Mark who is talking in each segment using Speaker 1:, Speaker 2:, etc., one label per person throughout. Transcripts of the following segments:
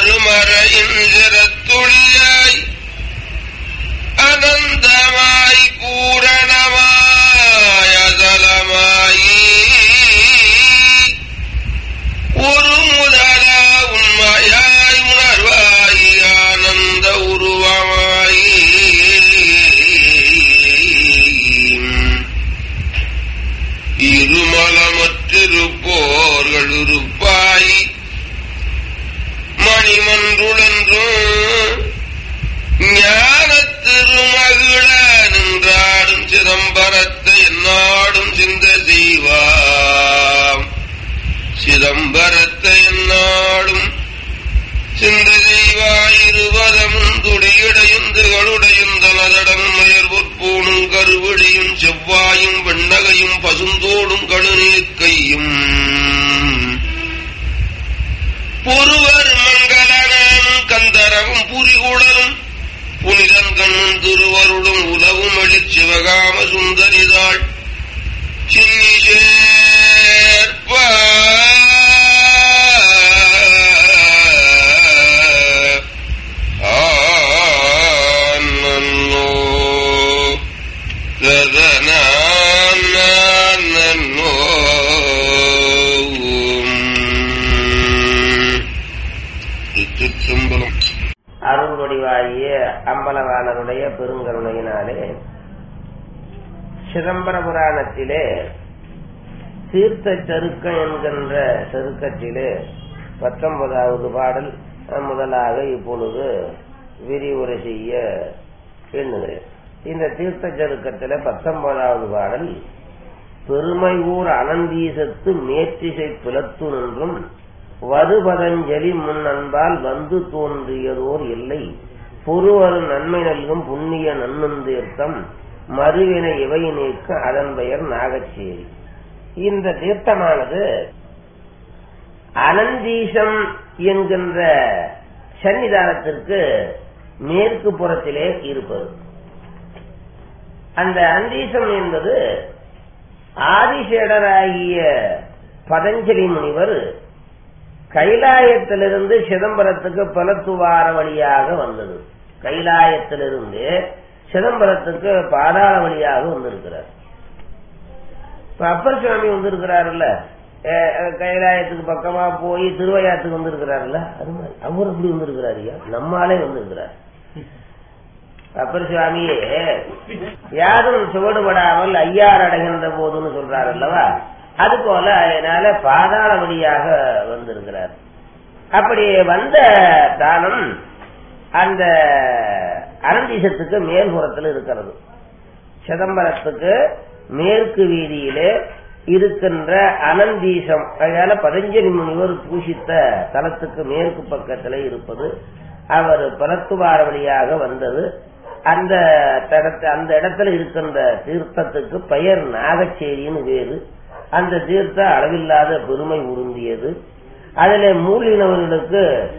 Speaker 1: அருமறையின் சிறத்துளியாய் அனந்தமாய் பூரணமாய் அசலமாயி ஒரு முதலா உண்மையாய் உணர்வாய் ஆனந்த உருவமாய் இருமலமற்றிருப்போர்கள் இருப்பாய் மணிமன்றுளன்றும் ஞான திருமகிழ நின்றாடும் சிதம்பரத்தை என்னாடும் சிந்த செய்வாம் சிதம்பரத்தை என்னாடும் சிந்த செய்வாயிருவதமும் துடியுடையுந்துகளுடையும் தனதடமும் மயர்பொற்பூணும் கருவிடியும் செவ்வாயும் வெண்ணகையும் பசுந்தோடும் கழுநீர்க்கையும் பொறுவர் மங்களனும் கந்தரவும் புரிகுடலும் புனிதன் கண்ணும் திருவருளும் உலவும் எழிற் சிவகாம சுந்தரிதாள் சின்னி சேர்ப்ப ஆனன்னோ ததனானன்னோ திருச்சிற்றம்பலம்
Speaker 2: அருள்வடிவாகிய அம்பலவாணருடைய பெருங்கருணையினாலே சிதம்பர புராணத்திலே தீர்த்த சருக்கம் என்கின்ற சருக்கத்திலே பத்தொன்பதாவது பாடல் முதலாக இப்பொழுது விரிவுரை செய்ய எண்ணுகிறேன் இந்த தீர்த்த சருக்கத்திலே பத்தொன்பதாவது பாடல் பெருமை ஊர் அனந்தீசத்து மேற்றிசை பிளத்து நின்றும் வருபதஞ்சலி முன் அன்பால் வந்து தோன்றியதோர் இல்லை பொறுவரு நன்மை நல்கும் புண்ணிய நன்னந்தீர்த்தம் மறுவினை இவை நீக்க அதன் பெயர் நாகச்சேரி இந்த தீர்த்தமானது அனந்தீசம் என்கின்ற சன்னிதானத்திற்கு மேற்கு புறத்திலே இருப்பது அந்த அந்தீசம் என்பது ஆதிசேடராகிய பதஞ்சலி முனிவர் கைலாயத்திலிருந்து சிதம்பரத்துக்கு பலத்துவார வழியாக வந்தது கைலாயத்திலிருந்து சிதம்பரத்துக்கு பாதாள வழியாக வந்திருக்கிறார் இப்ப அப்பர் சுவாமி வந்திருக்கிறாருல்ல அஹ் அஹ் கைலாயத்துக்கு பக்கமா போய் திருவையாத்துக்கு வந்திருக்கிறாருல்ல அது மாதிரி அவர் எப்படி வந்திருக்கிறாரு ஐயா நம்மாலே வந்திருக்கிறார் அப்பர் சுவாமியே யாரும் சுவடுபடாமல் ஐயார் அடைகின்ற போதுன்னு சொல்றாரு அல்லவா அது போல அதனால பாதாள வழியாக வந்திருக்கிறார் அப்படி வந்த தானம் அந்த அரண்டீசத்துக்கு மேல்புறத்தில் இருக்கிறது சிதம்பரத்துக்கு மேற்கு வீதியிலே இருக்கின்ற அனந்தீசம் அதனால பதஞ்சலி முனிவர் பூசித்த தலத்துக்கு மேற்கு பக்கத்தில் இருப்பது அவர் பலத்துவார வழியாக வந்தது அந்த தடத்து அந்த இடத்துல இருக்கின்ற தீர்த்தத்துக்கு பெயர் நாகச்சேரின்னு வேறு அந்த தீர்த்த அளவில்லாத பெருமை உருந்தியது அதில் மூலினவர்களுக்கு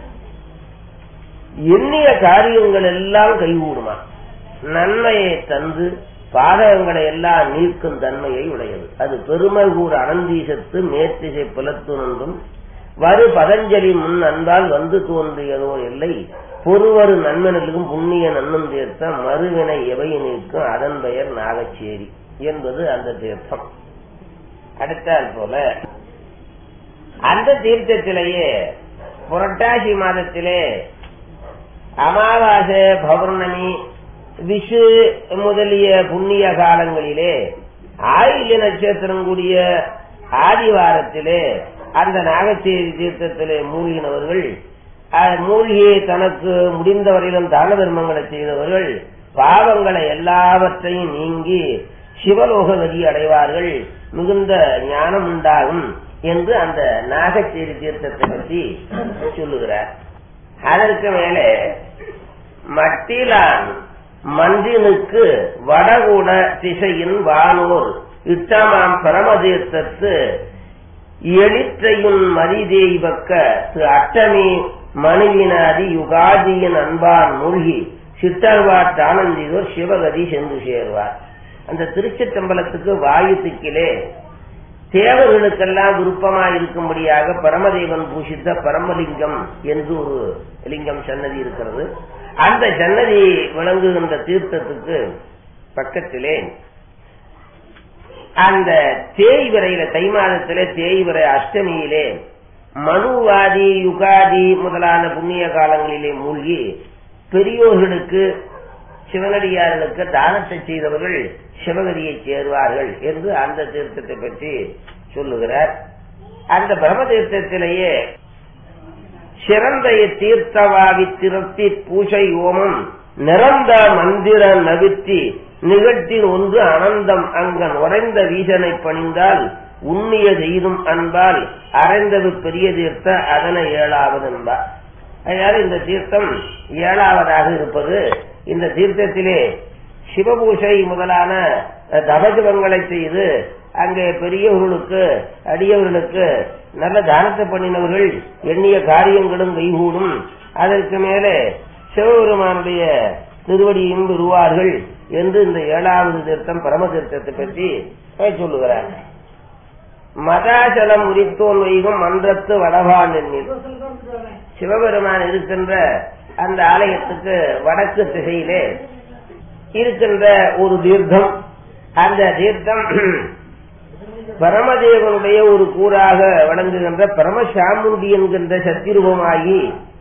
Speaker 2: எண்ணிய காரியங்கள் எல்லாம் கைகூடுமா நன்மையை தந்து பாதகங்களை எல்லாம் நீக்கும் தன்மையை உடையது அது பெருமை கூற அனந்தீசத்து மேற்றிசை புலத்துணர்ந்தும் வரு பதஞ்சலி முன் அன்பால் வந்து தோன்றியதோ இல்லை பொறுவரு நன்மனுக்கும் புண்ணிய நன்னும் தீர்த்தம் மறுவினை எவை நீக்கும் அதன் பெயர் நாகச்சேரி என்பது அந்த தீர்த்தம் அடுத்தால் போல அந்த தீர்த்தத்திலேயே புரட்டாசி மாதத்திலே அமாவாசை பௌர்ணமி விஷு முதலிய புண்ணிய காலங்களிலே ஆயில்ய நட்சத்திரம் கூடிய ஆதிவாரத்திலே அந்த நாகச்சேரி தீர்த்தத்திலே மூழ்கினவர்கள் மூழ்கி தனக்கு முடிந்தவரையிலும் தான தர்மங்களை செய்தவர்கள் பாவங்களை எல்லாவற்றையும் நீங்கி சிவலோக கதி அடைவார்கள் மிகுந்த ஞானம் உண்டாகும் என்று அந்த நாகச்சேரி தீர்த்தத்தை பற்றி சொல்லுகிறார் அதற்கு மேலே மட்டிலான் மந்தினுக்கு வடகுட திசையின் வானோர் இட்டமாம் பரமதீர்த்தத்து எளிற்றையும் மதிதேய்பக்க திரு அட்டமி மணிவினாதி யுகாதியின் அன்பான் மூழ்கி சித்தர்வாட் ஆனந்திதோர் சிவகதி சென்று சேர்வார் அந்த திருச்சிற்றம்பலத்துக்கு வாயு திக்கிலே தேவர்களுக்கெல்லாம் விருப்பமாக இருக்கும்படியாக பரமதேவன் பூஷித்த பரமலிங்கம் என்று ஒரு லிங்கம் சன்னதி இருக்கிறது அந்த சன்னதி விளங்குகின்ற தீர்த்தத்துக்கு பக்கத்திலே அந்த தேய்விரையில தை மாதத்திலே தேய்விரை அஷ்டமியிலே மனுவாதி யுகாதி முதலான புண்ணிய காலங்களிலே மூழ்கி பெரியோர்களுக்கு சிவனடியார்களுக்கு தானத்தை செய்தவர்கள் சிவகதியை சேருவார்கள் என்று அந்த தீர்த்தத்தை பற்றி சொல்லுகிறார் அந்த பிரம்ம தீர்த்தத்திலேயே சிறந்த தீர்த்தவாவி திரத்தி பூசை ஓமம் நிறந்த மந்திர நவித்தி நிகழ்த்தின் ஒன்று அனந்தம் அங்கன் உறைந்த வீசனை பணிந்தால் உண்ணிய செய்தும் அன்பால் அறைந்தது பெரிய தீர்த்த அதன ஏழாவது என்பார் அதனால இந்த தீர்த்தம் ஏழாவதாக இருப்பது இந்த தீர்த்தத்திலே சிவபூஷை முதலான தபஜபங்களை செய்து அங்கே பெரியவர்களுக்கு அடியவர்களுக்கு நல்ல தானத்தை பண்ணினவர்கள் எண்ணிய காரியங்களும் கைகூடும் அதற்கு மேலே சிவபெருமானுடைய திருவடியும் பெறுவார்கள் என்று இந்த ஏழாவது தீர்த்தம் பரம தீர்த்தத்தை பற்றி சொல்லுகிறார் மதாசலம் உரித்தோன் வைகும் மன்றத்து வடவான் எண்ணில் சிவபெருமான் இருக்கின்ற அந்த ஆலயத்துக்கு வடக்கு திசையிலே இருக்கின்ற ஒரு தீர்த்தம் அந்த தீர்த்தம் பரமதேவனுடைய ஒரு கூறாக வழங்குகின்ற பரமசாமுண்டி என்கின்ற சத்திரூபமாகி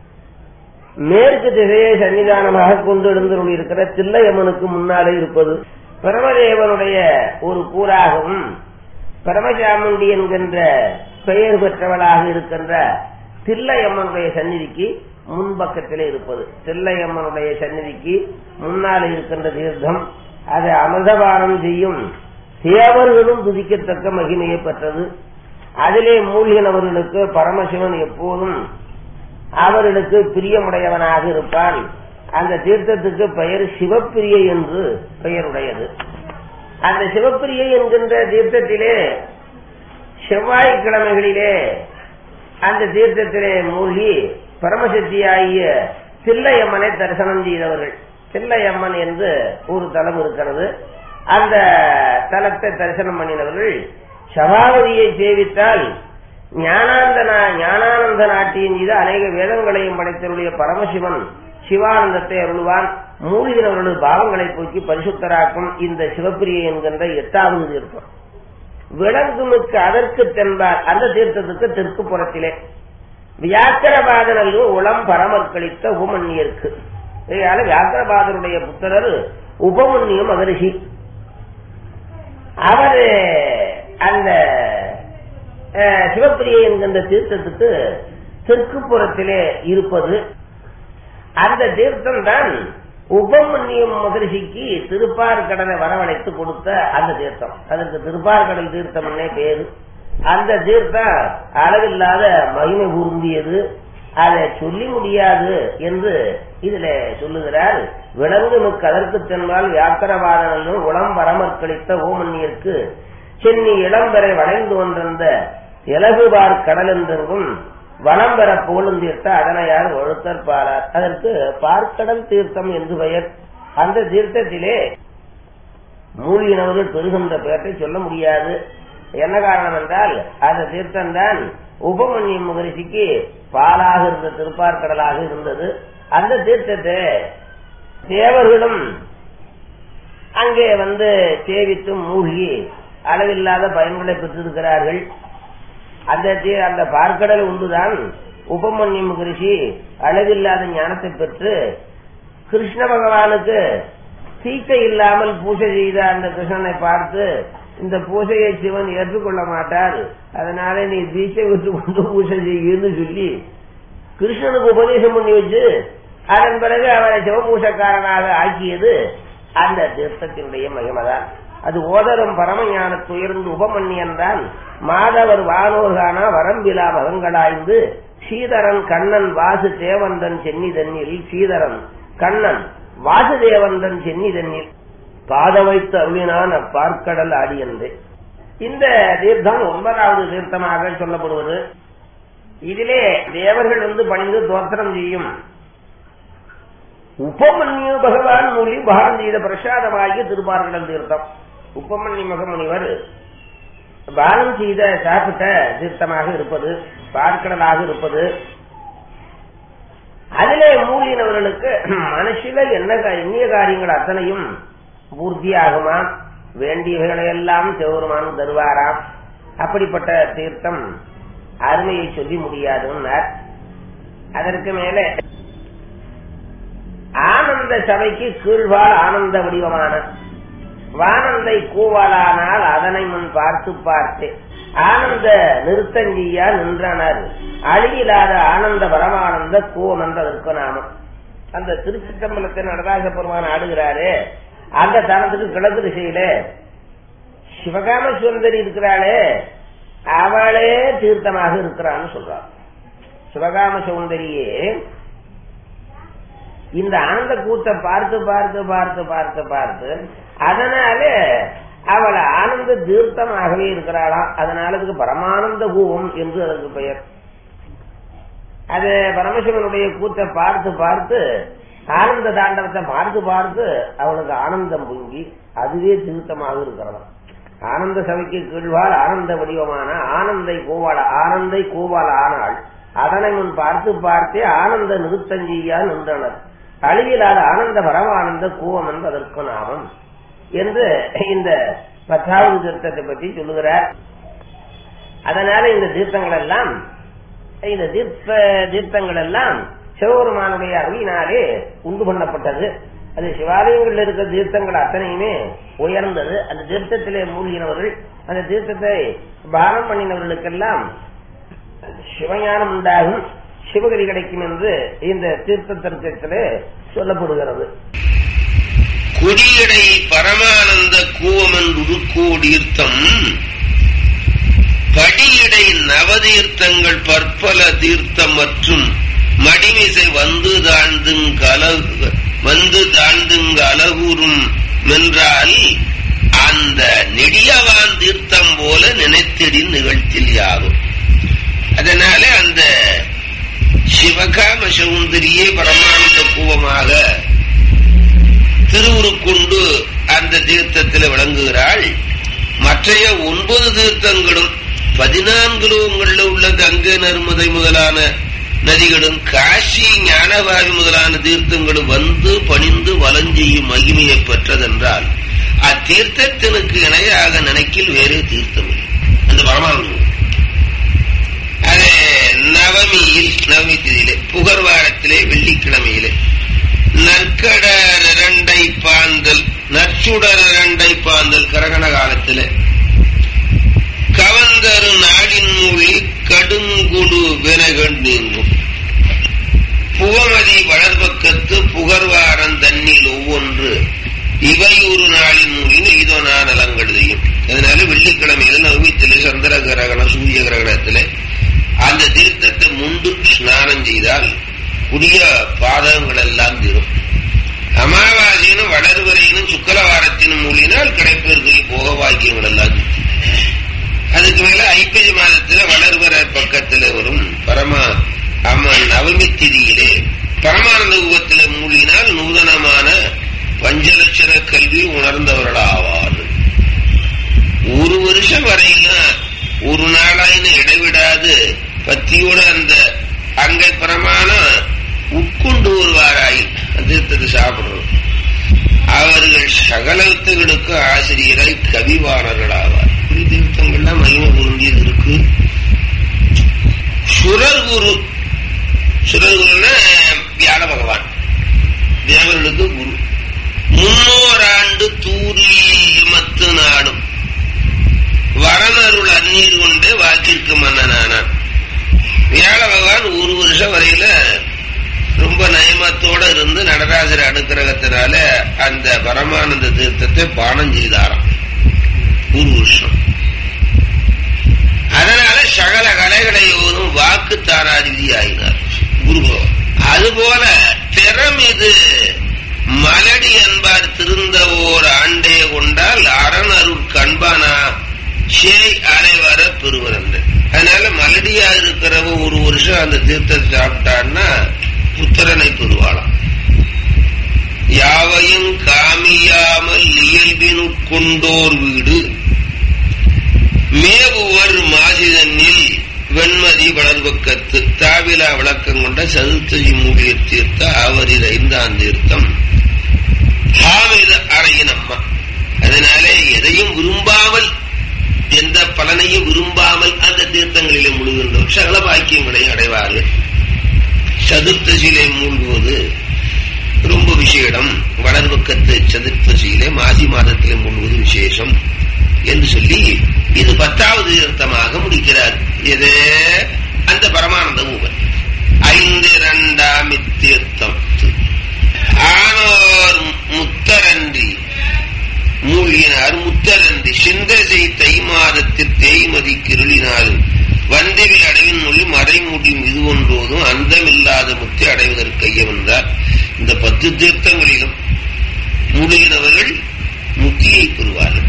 Speaker 2: மேற்கு திசையை சன்னிதானமாக கொண்டு எழுந்திருக்கிற தில்லையம்மனுக்கு முன்னாலே இருப்பது பரமதேவனுடைய ஒரு கூறாகவும் பரமசாமுண்டி என்கின்ற பெயர் பெற்றவளாக இருக்கின்ற தில்லையம்மனுடைய சந்நிதிக்கு முன்பக்கத்திலே இருப்பது தில்லையம்மனுடைய சந்நிதிக்கு முன்னாலே இருக்கின்ற தீர்த்தம் அதை அமிர்தபானம் செய்யும் தேவர்களும் துதிக்கத்தக்க மகிமையை பெற்றது அதிலே மூழ்கினவர்களுக்கு பரமசிவன் எப்போதும் அவர்களுக்கு பிரியமுடையவனாக இருப்பான் அந்த தீர்த்தத்துக்கு பெயர் சிவப்பிரியை என்று பெயருடையது அந்த சிவப்பிரியை என்கின்ற தீர்த்தத்திலே செவ்வாய்க்கிழமைகளிலே அந்த தீர்த்தத்திலே மூழ்கி பரமசக்தியாகிய தில்லையம்மனை தரிசனம் செய்தவர்கள் தில்லையம்மன் என்று ஒரு தலம் இருக்கிறது அந்த தலத்தை தரிசனம் பண்ணினவர்கள் சபாபதியை சேவித்தால் ஞானாந்தனா ஞானானந்த நாட்டியின் மீது அநேக வேதங்களையும் படைத்தவருடைய பரமசிவன் சிவானந்தத்தை அருள்வான் மூலிகிறவர்களது பாவங்களை போக்கி பரிசுத்தராக்கும் இந்த சிவப்பிரியை என்கின்ற எட்டாவது தீர்த்தம் விலங்குமிக்கு அதற்கு தென்பார் அந்த தீர்த்தத்துக்கு தெற்கு புறத்திலே வியாக்கரபாதனல்லு உளம் பரமற்களித்த உபமன்னியருக்கு இதனால வியாக்கரபாதனுடைய புத்திரர் உபமன்னிய மகரிஷி அவரு அந்த சிவப்பிரியை என்கின்ற தீர்த்தத்துக்கு தெற்கு புறத்திலே இருப்பது அந்த தீர்த்தம் தான் உபமன்னியம் மகரிஷிக்கு திருப்பார்கடலை வரவழைத்து கொடுத்த அந்த தீர்த்தம் அதற்கு திருப்பார்கடல் தீர்த்தம்னே பேரு அந்த தீர்த்தம் அளவில்லாத மகிமை கூர்ந்தியது அதை சொல்லி முடியாது என்று இதுல சொல்லுகிறார் விலங்கு மிக்க அதற்கு தென்பால் வியாக்கரவாதனும் உளம் வரமற்களித்த ஓமன்னியருக்கு சென்னி இளம்பெறை வளைந்து வந்திருந்த இலகுபார் கடல் என்றெங்கும் வனம் பெற போலும் தீர்த்த அதனையார் ஒழுத்தர் பாரார் அதற்கு பார்க்கடல் தீர்த்தம் என்று பெயர் அந்த தீர்த்தத்திலே மூழ்கினவர்கள் பெறுகின்ற பெயரை சொல்ல முடியாது என்ன காரணம் என்றால் அந்த தீர்த்தம் தான் உபமன்யம் மகரிஷிக்கு பாலாக இருந்த திருப்பார்கடலாக இருந்தது அந்த தீர்த்தத்தை தேவர்களும் அங்கே வந்து சேவித்து மூழ்கி அளவில்லாத பயன்களை பெற்றிருக்கிறார்கள் அந்த அந்த பார்க்கடல் ஒன்றுதான் உபமன்ய மகரிஷி அளவில்லாத ஞானத்தை பெற்று கிருஷ்ண பகவானுக்கு சீக்கை இல்லாமல் பூஜை செய்த அந்த கிருஷ்ணனை பார்த்து இந்த பூஜையை சிவன் ஏற்றுக்கொள்ள மாட்டார் அதனால நீ தீட்சை விட்டு கொண்டு பூஜை செய்யுன்னு சொல்லி கிருஷ்ணனுக்கு உபதேசம் பண்ணி வச்சு அதன் பிறகு அவரை சிவபூஷக்காரனாக ஆக்கியது அந்த தீர்த்தத்தினுடைய மகிமதான் அது ஓதரும் பரமஞான துயர்ந்து உபமன்னியன் தான் மாதவர் வானோர்கான வரம்பிலா மகங்களாய்ந்து ஸ்ரீதரன் கண்ணன் வாசு தேவந்தன் சென்னி தன்னில் ஸ்ரீதரன் கண்ணன் வாசுதேவந்தன் சென்னி தன்னில் பாத வைத்து அருளினான் அப்பார்க்கடல் ஆடியன்று இந்த தீர்த்தம் ஒன்பதாவது தீர்த்தமாக சொல்லப்படுவது இதிலே தேவர்கள் வந்து பணிந்து தோத்திரம் செய்யும் உபமன்யு பகவான் மூலி பாரம் செய்த பிரசாதமாகிய திருப்பார்கடல் தீர்த்தம் உப்பமன்னி மகமுனிவர் பானம் செய்த சாப்பிட்ட தீர்த்தமாக இருப்பது பார்க்கடலாக இருப்பது அதிலே மூழ்கினவர்களுக்கு மனசில என்ன கா- எண்ணிய காரியங்கள் அத்தனையும் பூர்த்தியாகுமா வேண்டியவைகளை எல்லாம் சிவபெருமான் தருவாராம் அப்படிப்பட்ட தீர்த்தம் அருமையை சொல்லி முடியாதுன்னார் அதற்கு மேலே ஆனந்த சபைக்கு கீழ்வாள் ஆனந்த வடிவமான வானந்தை கூவலானால் அதனை முன் பார்த்து பார்த்து ஆனந்த நிறுத்தஞ்சியா நின்றனர் அழியில்லாத ஆனந்த பரமானந்த கூவமன்றதற்கு நாமம் அந்த திருச்சித்தம்பலத்தை நடராஜ பெருமான் ஆடுகிறாரே அந்த தனத்துக்கு கிழக்கு திசையில சிவகாம சுந்தரி இருக்கிறாளே அவளே தீர்த்தமாக இருக்கிறான்னு சொல்றாள் சிவகாம சுந்தரியே இந்த ஆனந்த கூத்தை பார்த்து பார்த்து பார்த்து பார்த்து பார்த்து அதனால அவள் ஆனந்த தீர்த்தமாகவே இருக்கிறாளாம் அதனால அதுக்கு பரமானந்த கூவம் என்று அதற்கு பெயர் அது பரமசிவனுடைய கூத்தை பார்த்து பார்த்து ஆனந்த தாண்டவத்தை பார்த்து பார்த்து அவளுக்கு ஆனந்தம் பொங்கி அதுவே தீர்த்தமாக இருக்கிறதாம் ஆனந்த சபைக்கு கீழ்வாள் ஆனந்த வடிவமான ஆனந்தை கோவாள ஆனந்தை கோவாள் ஆனால் அதனை முன் பார்த்து பார்த்தே ஆனந்த நிறுத்தஞ்சியா நின்றனர் அழிவிலாத ஆனந்த பரமானந்த கூவம் என்பதற்கு நாமம் என்று இந்த பத்தாவது தீர்த்தத்தை பற்றி சொல்லுகிறார் அதனால இந்த தீர்த்தங்கள் எல்லாம் இந்த தீர்த்த தீர்த்தங்கள் எல்லாம் சிவபெருமானுடைய அருளினாலே உண்டு பண்ணப்பட்டது அது சிவாலயங்களில் இருக்கிற தீர்த்தங்கள் அத்தனையுமே உயர்ந்தது அந்த தீர்த்தத்திலே மூழ்கினவர்கள் அந்த தீர்த்தத்தை பானம் பண்ணினவர்களுக்கெல்லாம் சிவஞானம் உண்டாகும் சிவகரி கிடைக்கும் என்று இந்த தீர்த்த தர்க்கத்திலே சொல்லப்படுகிறது
Speaker 1: குடியடை பரமானந்த கூவமன்றுருக்கோடீர்த்தம் படியடை நவதீர்த்தங்கள் பற்பல தீர்த்தம் மற்றும் மடிமிசை வந்து தாழ்ந்துங்க அலகு வந்து தாழ்ந்துங்க அலகுறும் மென்றால் அந்த நெடியவான் தீர்த்தம் போல நினைத்திடி நிகழ்த்தில் யாகும் அதனால அந்த சிவகாம சௌந்தரியே பரமானந்த கூவமாக திருவுருக்கொண்டு அந்த தீர்த்தத்தில் விளங்குகிறாள் மற்றைய ஒன்பது தீர்த்தங்களும் பதினான்கு லோகங்களில் உள்ள கங்கை நர்மதை முதலான நதிகளும் காசி ஞானவாவி முதலான தீர்த்தங்களும் வந்து பணிந்து வலஞ்செய்யும் மகிமையை பெற்றதென்றால் அத்தீர்த்தத்தினுக்கு இணையாக நினைக்கில் வேறே தீர்த்தம் இல்லை அந்த பரமானந்தம் அது நவமியில் நவமி திதியிலே புகர்வாரத்திலே வெள்ளிக்கிழமையிலே நற்கடர் இரண்டை பாந்தல் நற்சுடர் இரண்டை பாந்தல் கரகண காலத்திலே கவந்தரு நாடின் மொழி கடுங்குடு வினகண் நீங்கும் புவமதி வளர்பக்கத்து புகர்வாரன் தண்ணில் ஒவ்வொன்று இவையூறு நாளின் மொழின்னு இதோ நான் நலங்கெடுதையும் அதனால வெள்ளிக்கிழமையில நவமித்திலே சந்திர கிரகணம் சூரிய கிரகணத்திலே அந்த தீர்த்தத்தை முண்டு ஸ்நானம் செய்தால் புதிய பாதகங்கள் எல்லாம் தீரும் அமாவாசையினும் வளர்வரையினும் சுக்கலவாரத்தினும் மூலினால் கிடைப்பிற்கு போக வாக்கியங்கள் எல்லாம் தீரும். அதுக்கு மேல ஐப்பசி மாதத்துல வளர்வர பக்கத்துல வரும் பரமா அம்மன் நவமி திதியிலே பரமானந்த உபத்தில மூழ்கினால் நூதனமான பஞ்சலட்சண கல்வி உணர்ந்தவர்களாவார் ஒரு வருஷம் வரையில ஒரு நாளாயின்னு இடைவிடாது பத்தியோட அந்த அங்கை பிரமாணம் உட்கொண்டு வருவாராய் தீர்த்தத்தை சாப்பிடுறோம் அவர்கள் சகலத்துகளுக்கு ஆசிரியராய் கவிவாணர்களாவார் இப்படி தீர்த்தங்கள்லாம் மகிமை பொருந்தியது இருக்கு சுரகுரு சுரகுருன்னா வியாழ பகவான் தேவர்களுக்கு குரு முன்னோராண்டு தூரியமத்து நாடும் வரனருள் அந்நீர் கொண்டு வாக்கிற்கு மன்னனானான் வியாழ பகவான் ஒரு வருஷம் வரையில ரொம்ப நயமத்தோட இருந்து நடராஜர் அனுக்கிரகத்தினால அந்த பரமானந்த தீர்த்தத்தை பானம் செய்தாராம் ஒரு வருஷம் அதனால சகல கலைகளை ஓதும் வாக்கு தாராதிபதி ஆகினார் குரு பகவான் அதுபோல திறம் இது மலடி என்பார் திருந்த ஓர் ஆண்டே கொண்டால் அரணருள் கண்பானா சேய் அரைவர பெறுவர் என்று அதனால மலடியா இருக்கிறவ ஒரு வருஷம் அந்த தீர்த்தத்தை சாப்பிட்டான்னா புத்திரனை பெறுவாளாம் யாவையும் காமியாமல் இயல்பினுட்கொண்டோர் வீடு மேல் வளர்வக்கத்து தாவிலா விளக்கம் கொண்ட சதுர்த்ததி மூடிய தீர்த்த ஆவரில் ஐந்தாம் தீர்த்தம் ஹாமித அறையின் அம்மா அதனாலே எதையும் விரும்பாமல் எந்த பலனையும் விரும்பாமல் அந்த தீர்த்தங்களிலே முழுகின்றோம் சகல பாக்கியங்களை அடைவார்கள் சதுர்த்தசியிலே மூழ்குவது ரொம்ப விசேடம் வளர்வக்கத்து சதுர்த்தசியிலே மாசி மாதத்திலே மூழ்குவது விசேஷம் என்று சொல்லி இது பத்தாவது தீர்த்தமாக முடிக்கிறார் இது அந்த பரமானந்த ஊபன் ஐந்து இரண்டாம் இத்தீர்த்தம் ஆனோர் முத்தரன்றி மூழ்கினார் முத்தரன்றி சிந்தசை தை மாதத்தில் தேய்மதி கிருளினாலும் வந்தவில் அடைவின் மொழி மறைமுடி இது ஒன்றோதும் அந்தமில்லாத முத்தி அடைவதற்கு ஐய வந்தார் இந்த பத்து தீர்த்தங்களிலும் மூழ்கினவர்கள் முத்தியை பெறுவார்கள்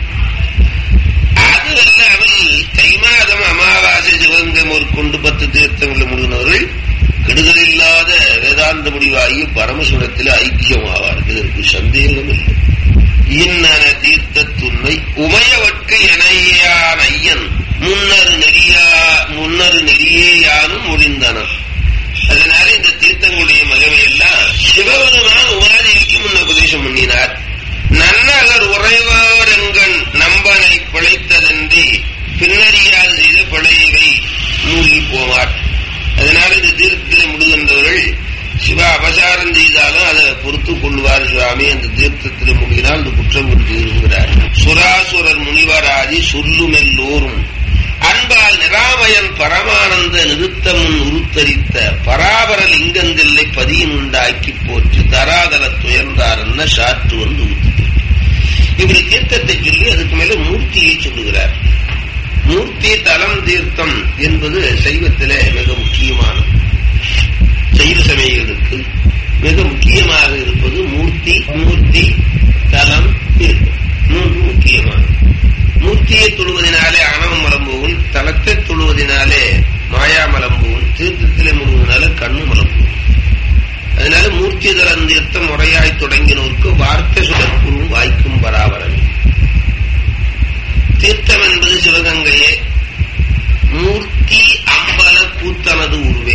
Speaker 1: அதுவல்லாமல் தை மாதம் அமாவாசை சிவங்கம் ஒரு கொண்டு பத்து தீர்த்தங்களில் முழுகினவர்கள் கெடுதல் இல்லாத வேதாந்த முடிவாகி பரமசுரத்தில் ஐக்கியமாவார்கள் இதற்கு சந்தேகம் இல்லை இன்னன தீர்த்த துண்மை உமையவற்கு இணையான் ஐயன் முன்னரு நெறியா முன்னரு நெறியே யானும் ஒழிந்தனர் அதனால இந்த தீர்த்தங்களுடைய மகிமை எல்லாம் சிவபெருமான் உமாதேவிக்கு முன்ன உபதேசம் பண்ணினார் நன்னகர் உறைவோரெங்கண் நம்பனை பிழைத்ததன்றி பின்னறியாது செய்த பிழைவை மூழ்கி போவார் அதனால இந்த தீர்த்தத்தில் முழுகின்றவர்கள் சிவ அபசாரம் செய்தாலும் அதை பொறுத்து கொள்வார் சுவாமி அந்த தீர்த்தத்தில் மூழ்கினால் அந்த குற்றம் குறித்து இருக்கிறார் சுராசுரர் முனிவராதி சொல்லுமெல்லோரும் அன்பால் நிராமயன் பரமானந்த நிறுத்தமுன் உருத்தரித்த பராபர லிங்கங்களை பதியின் உண்டாக்கி போற்று தராதல துயர்ந்தார் என்ன சாற்று வந்து ஊத்து இப்படி தீர்த்தத்தை சொல்லி அதுக்கு மேல மூர்த்தியை சொல்லுகிறார் மூர்த்தி தலம் தீர்த்தம் என்பது சைவத்திலே மிக முக்கியமானது சைவ சமயங்களுக்கு மிக முக்கியமாக இருப்பது மூர்த்தி மூர்த்தி தலம் தீர்த்தம் மூன்று முக்கியமானது மூர்த்தியை தொழுவதனாலே ஆணவம் மலம்புவும் தலத்தை தொழுவதனாலே மாயா மலம்புவும் தீர்த்தத்திலே முழுவதனால கண்ணு மலம்புவும் அதனால மூர்த்தி தலம் தீர்த்தம் முறையாய் தொடங்கினோருக்கு வார்த்தை சுடற்குறும் வாய்க்கும் பராபரமே தீர்த்தம் என்பது சிவகங்கையே மூர்த்தி அம்பல கூத்தனது உருவே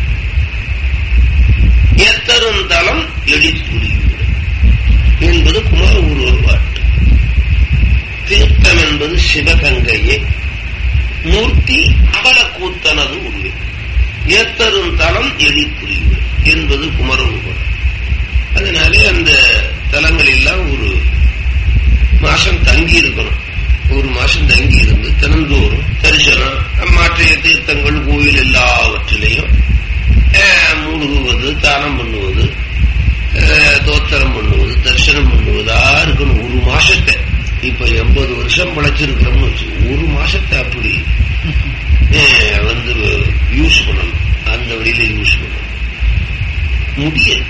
Speaker 1: எத்தரும் தலம் எடித்துரியும் என்பது குமார ஒரு பாட்டு தீர்த்தம் என்பது சிவகங்கையே மூர்த்தி அம்பல கூத்தனது உருவே ஏத்தரும் தலம் எடித்துரியும் என்பது குமரரூபம் அதனாலே அந்த தலங்கள் எல்லாம் ஒரு மாசம் தங்கி இருக்கணும் ஒரு மாசம் தங்கி இருந்து தினந்தோறும் தரிசனம் மற்ற தீர்த்தங்கள் கோயில் எல்லாவற்றிலையும் மூழ்குவது தானம் பண்ணுவது தோத்திரம் பண்ணுவது தரிசனம் பண்ணுவதா இருக்கணும் ஒரு மாசத்தை இப்ப எண்பது வருஷம் பழைச்சிருக்கிறோம்னு வச்சு ஒரு மாசத்தை அப்படி வந்து யூஸ் பண்ணணும் அந்த வழியில யூஸ் பண்ணணும் முடியாது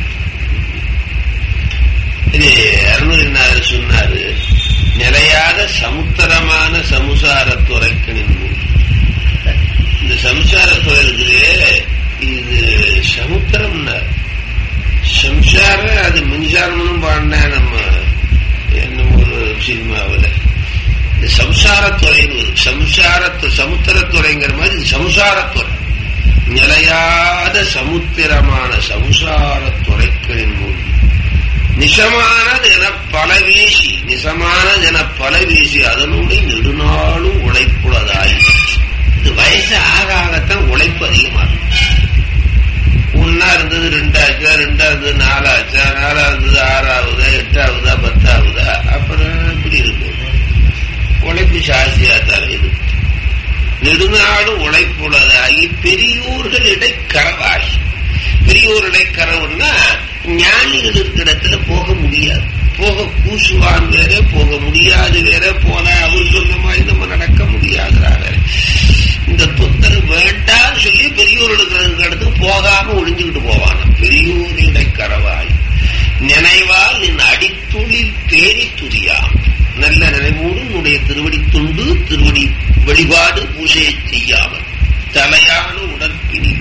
Speaker 1: இது அருணகிரிநாதர் சொன்னாரு நிலையாத சமுத்திரமான சமுசாரத்துறைக்கணின் இந்த சம்சாரத்துறை இருக்குது இது சமுத்திரம்னா சம்சாரம் அது மின்சாரம்னு பாடினா நம்ம என்ன ஒரு சினிமாவில் இந்த சம்சாரத்துறை சம்சாரத்து சமுத்திரத்துறைங்கிற மாதிரி இது சம்சாரத்துறை நிலையாத சமுத்திரமான சம்சாரத்துறைக்களின் மூலம் நிசமானது என பல வீசி நிசமானது என பல வீசி அதனுடைய நெடுநாளும் உழைப்புள்ளதாய் இது வயசு ஆக ஆகத்தான் உழைப்பு அதிகமாகும் ஒன்னா இருந்தது ரெண்டாச்சா ரெண்டா இருந்தது நாலாச்சா நாலா இருந்தது ஆறாவதா எட்டாவதா பத்தாவதா அப்புறம் இப்படி இருக்கு உழைப்பு சாசியா தான் இருக்கு நெடுநாளும் உழைப்புள்ளதாகி பெரியோர்கள் இடைக்கரவாகி பெரியோர் இடைக்கரவுன்னா ஞானிகள் இருக்கிற இடத்துல போக முடியாது போக கூசுவான் வேற போக முடியாது வேற போனா அவர் சொன்ன மாதிரி நம்ம நடக்க முடியாதுரா வேற இந்த தொந்தரவு வேண்டாம்னு சொல்லி பெரியோர் இருக்கிற இடத்துக்கு போகாம ஒளிஞ்சுக்கிட்டு போவான் பெரியோர் இடைக்கரவாய் நினைவால் நின் அடித்துளில் பேரி துரியாம் நல்ல நினைவோடு உன்னுடைய திருவடி துண்டு திருவடி வழிபாடு பூஜையை செய்யாமல் தலையான உடற்பிணி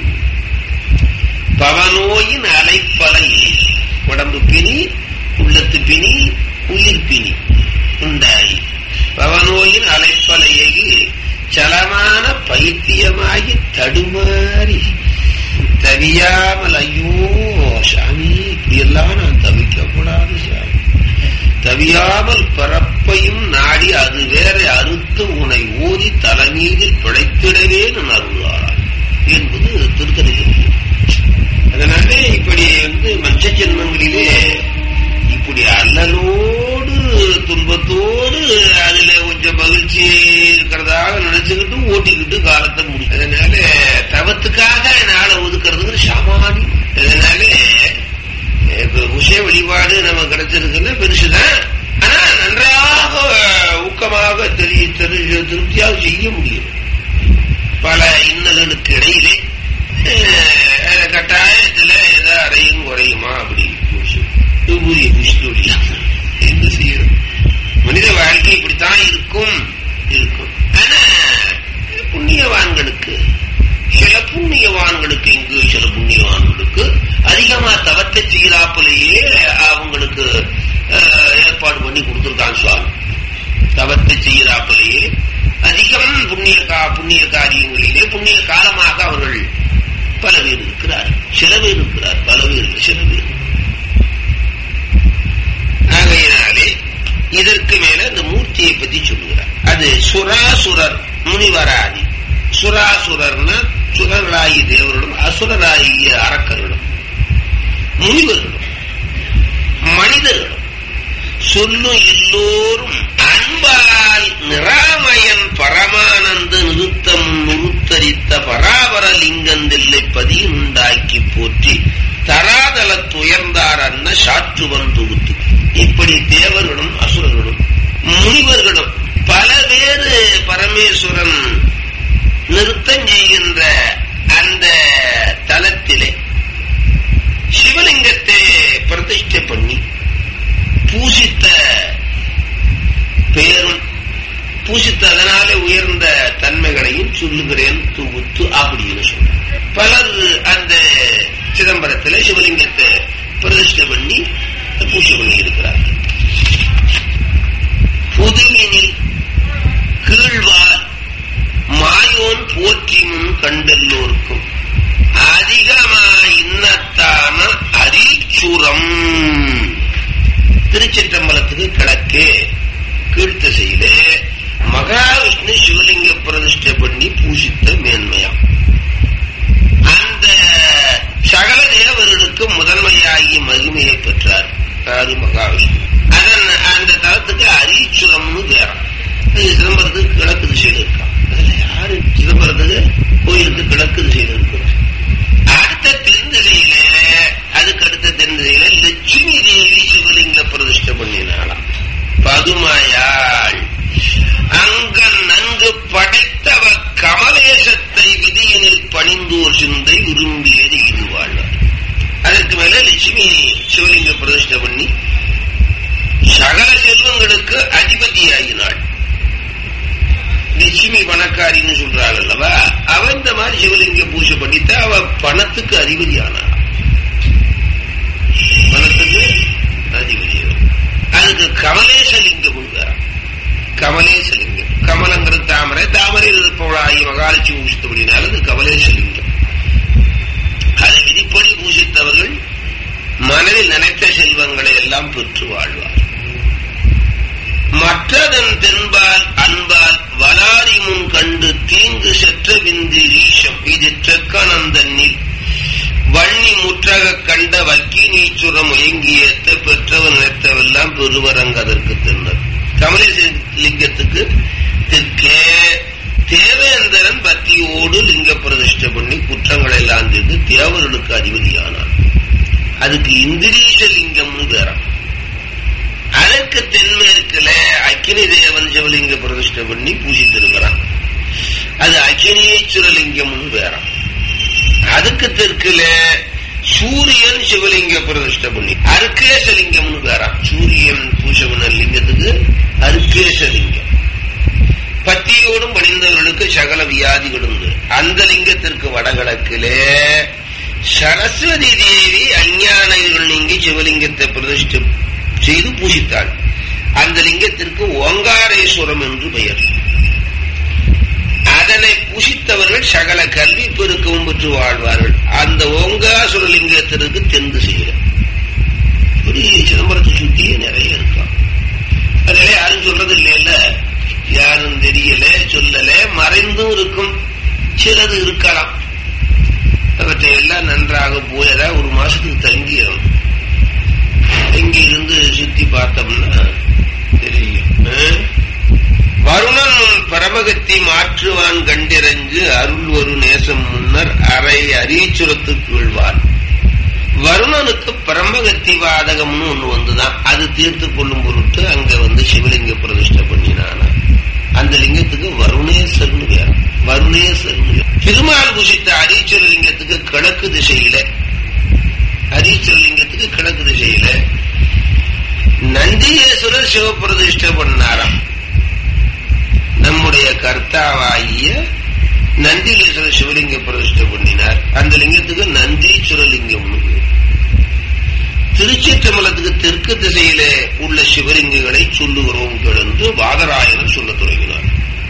Speaker 1: பவனோயின் அலைப்பலை உடம்பு பிணி உள்ளத்து பிணி உயிர் பிணி உண்டாய் பவனோயின் அலைப்பலையை சலமான பைத்தியமாகி தடுமாறி தவியாமல் ஐயோ சாமி இப்படியெல்லாம் நான் தவிக்க கூடாது சாமி தவியாமல் பரப்பையும் நாடி அது வேற அறுத்து உனை ஓதி தலைமீதில் பிழைத்திடவே நான் அருள்வாரான் என்பது திருத்தணி அதனால இப்படி வந்து மச்ச ஜென்மங்களிலே இப்படி அல்லலோடு துன்பத்தோடு அதுல கொஞ்சம் மகிழ்ச்சி இருக்கிறதாக நினைச்சுக்கிட்டு ஓட்டிக்கிட்டு காலத்தை முடியும் அதனால தவத்துக்காக நாளை ஒதுக்குறதுக்கு சாமானியம் அதனால இப்ப விஷய வழிபாடு நம்ம கிடைச்சிருக்குன்னா பெருசுதான் ஆனா நன்றாக ஊக்கமாக தெரிய தெரிய திருப்தியாக செய்ய முடியும் பல இன்னல்களுக்கு இடையிலே அஹ், கட்டாயத்துல ஏதோ அறையும் குறையுமா அப்படி புதிய புஷ்டி என்ன செய்யறது மனித வாழ்க்கை இப்படித்தான் இருக்கும் இருக்கும் ஆனா புண்ணியவான்களுக்கு சில புண்ணியவான்களுக்கு இங்கு சில புண்ணியவான்களுக்கு அதிகமா தவத்தை செய்யறாப்பிலேயே அவங்களுக்கு அஹ், ஏற்பாடு பண்ணி கொடுத்திருக்கான் சுவாமி தவத்தை செய்யறாப்பிலேயே அதிகம் புண்ணிய கா- புண்ணிய காரியங்களிலே புண்ணிய காலமாக அவர்கள் பல பேர் இருக்கிறார் சில பேர் இருக்கிறார் பல பேர் இல்லை, சில பேர் ஆகையினாலே இதற்கு மேல இந்த மூர்த்தியை பத்தி சொல்லுகிறார் அது சுராசுரர் முனிவராதி சுராசுரர்னா சுரர்களாகிய தேவர்களும் அசுரராகிய அரக்கர்களும் முனிவர்களும் மனிதர்களும் சொல்லும் எல்லோரும் அன்பால் நிராமயன் பரமானந்த நிறுத்தம் நிறுத்தரித்த பராபர லிங்கந்தில்லை பதியுண்டாக்கி போற்றி தராதலத்துயர்ந்தார் அன்ன சாற்றுவன் தொகுத்து இப்படி தேவர்களும் அசுரர்களும் முனிவர்களும் பல பேரு பரமேஸ்வரன் நிறுத்தம் செய்கின்ற அந்த தலத்திலே சிவலிங்கத்தை பிரதிஷ்டை பண்ணி பூசித்த பெயரும் பூசித்ததனாலே உயர்ந்த தன்மைகளையும் சொல்லுகிறேன் தொகுத்து அப்படின்னு சொல்றேன் பலர் அந்த சிதம்பரத்தில் சிவலிங்கத்தை பிரதிஷ்டை பண்ணி பூஜை பண்ணி இருக்கிறார்கள் புதுவினில் கீழ்வார் மாயோன் போற்றி முன் கண்டெல்லோருக்கும் அதிகமா இன்னத்தான அதிர்ச்சுரம் திருச்சிற்றம்பலத்துக்கு கிழக்கு கீழ்த்திசையிலே மகாவிஷ்ணு சிவலிங்க பிரதிஷ்டை பண்ணி பூசித்த மேன்மையாம் அந்த சகல தேவர்களுக்கு முதன்மையாகி மகிமையை பெற்றார் யாரு மகாவிஷ்ணு அதன் அந்த தலத்துக்கு அரிச்சுரம்னு பேரம் அது சிதம்பரத்துக்கு கிழக்கு திசையில் இருக்கான் அதுல யாரு சிதம்பரத்துக்கு கோயிலுக்கு கிழக்கு திசையில் இருக்கு அடுத்த தென் திசையில அதுக்கு அடுத்த தென் திசையில லட்சுமி தேவி சிவலிங்க பிரதிஷ்டை பண்ணினாளாம் பதுமையாள் அங்க நன்கு படைத்தவ கமலேசத்தை விதியினில் பணிந்தோர் சிந்தை விரும்பியது இது வாழ்வார் அதற்கு மேல லட்சுமி சிவலிங்க பிரதிஷ்டை பண்ணி சகல செல்வங்களுக்கு அதிபதியாகினாள் லட்சுமி பணக்காரின்னு சொல்றாள் அல்லவா அவ இந்த மாதிரி சிவலிங்க பூஜை பண்ணிட்டு அவ பணத்துக்கு அதிபதி ஆனாள் பணத்துக்கு அதிபதி அதுக்கு கமலேசலிங்கம் கொடுக்கிறார் கமலேசலிங்கம் கமலங்கிறது தாமரை தாமரையில் இருப்பவளாகி மகாலட்சுமி பூசித்தபடினால் அது கமலேசலிங்கம் அதை விதிப்படி பூசித்தவர்கள் மனதில் நினைத்த செல்வங்களை எல்லாம் பெற்று வாழ்வார் மற்றதன் தென்பால் அன்பால் வலாரி முன் கண்டு தீங்கு செற்ற விந்து ஈஷம் இது தெற்கனந்தன்னில் வன்னி முற்றக கண்ட வக்கினீச்சுர முயங்கியத்த பெற்றவன் நினைத்தவெல்லாம் பெருவரங்க அதற்கு தின்னர் கமலேசலிங்கத்துக்கு தெற்கே தேவேந்திரன் பக்தியோடு லிங்க பிரதிஷ்டை பண்ணி குற்றங்களை எல்லாம் தீர்த்து தேவர்களுக்கு அதிபதியானான் அதுக்கு இந்திரீஷ லிங்கம்னு பேரம் அதற்கு தென்மேற்குல அக்கினி தேவன் சிவலிங்க பிரதிஷ்டை பண்ணி பூசித்திருக்கிறான் அது அக்கினீஸ்வரலிங்கம்னு பேரம் அதுக்கு தெற்குல சூரியன் சிவலிங்க பிரதிஷ்டை பண்ணி அருக்கேசலிங்கம்னு பேராம் சூரியன் பூஜை பண்ண லிங்கத்துக்கு அருக்கேசலிங்கம் பத்தியோடும் பணிந்தவர்களுக்கு சகல வியாதிகளும் உண்டு. அந்த லிங்கத்திற்கு வடகிழக்கிலே சரஸ்வதி தேவி அஞ்ஞானிகள் நீங்கி சிவலிங்கத்தை பிரதிஷ்டை செய்து பூசித்தாள் அந்த லிங்கத்திற்கு ஓங்காரேஸ்வரம் என்று பெயர் அதனை புஷித்தவர்கள் சகல கல்வி பெருக்கவும் பெற்று வாழ்வார்கள் அந்த ஓங்காசுரலிங்கத்திற்கு தென் திசையில இப்படி சிதம்பரத்தை சுத்தியே நிறைய இருக்கான் அதனால யாரும் சொல்றது இல்லைல்ல யாரும் தெரியல சொல்லல மறைந்தும் இருக்கும் சிலது இருக்கலாம் அவற்றை எல்லாம் நன்றாக போய் ஏதாவது ஒரு மாசத்துக்கு தங்கிடும் தங்கி இருந்து சுத்தி பார்த்தோம்னா தெரியும் ஆ? வருணன் பரமகத்தி மாற்றுவான் கண்டிரஞ்சு அருள் ஒரு நேசம் முன்னர் அரை அரியச்சுரத்துக்கு வீழ்வான் வருணனுக்கு பிரம்மகத்தி வாதகம்னு ஒண்ணு வந்துதான் அது தீர்த்து கொள்ளும் பொருட்டு அங்க வந்து சிவலிங்க பிரதிஷ்டை பண்ணினானா அந்த லிங்கத்துக்கு வருணேஸ்வரன் பேர் வருணேஸ்வரன் பேர். திருமால் புசித்த அரியச்சுர லிங்கத்துக்கு கிழக்கு திசையில அரியச்சுர லிங்கத்துக்கு கிழக்கு திசையில நந்தியேஸ்வரர் சிவபிரதிஷ்டை பண்ணாராம் நம்முடைய கர்த்தாவாகிய நந்திகேஸ்வரர் சிவலிங்க பிரதிஷ்டை பண்ணினார் அந்த லிங்கத்துக்கு நந்தீஸ்வர லிங்கம் திருச்சிற்றம்பலத்துக்கு தெற்கு திசையிலே உள்ள சிவலிங்கங்களை சொல்லுகிறோம் என்று வாதராயணன் சொல்லத் தொடங்கினார்